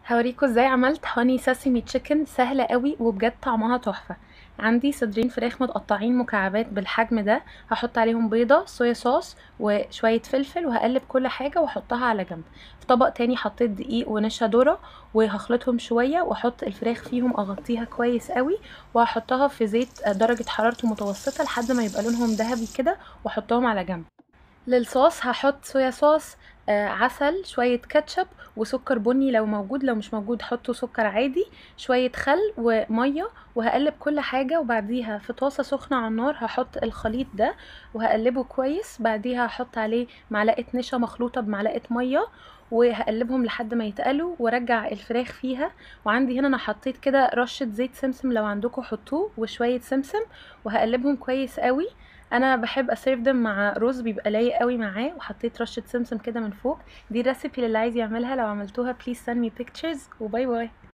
هوريكم ازاي عملت هاني ساسيمي تشيكن سهلة قوي وبجد طعمها تحفة عندي صدرين فراخ متقطعين مكعبات بالحجم ده هحط عليهم بيضة صويا صوص وشوية فلفل وهقلب كل حاجة واحطها على جنب في طبق تاني حطيت دقيق ونشا ذرة وهخلطهم شوية واحط الفراخ فيهم اغطيها كويس قوي وهحطها في زيت درجة حرارته متوسطة لحد ما يبقى لونهم ذهبي كده واحطهم على جنب للصوص هحط صويا صوص آه عسل شوية كاتشب وسكر بني لو موجود لو مش موجود حطوا سكر عادي شوية خل ومية وهقلب كل حاجة وبعديها في طاسة سخنة على النار هحط الخليط ده وهقلبه كويس بعديها هحط عليه معلقة نشا مخلوطة بمعلقة مية وهقلبهم لحد ما يتقلوا وارجع الفراخ فيها وعندي هنا انا حطيت كده رشة زيت سمسم لو عندكم حطوه وشوية سمسم وهقلبهم كويس قوي انا بحب اسيرف ده مع رز بيبقى لايق قوي معاه وحطيت رشه سمسم كده من فوق دي الريسيبي اللي عايز يعملها لو عملتوها بليز send me pictures وباي باي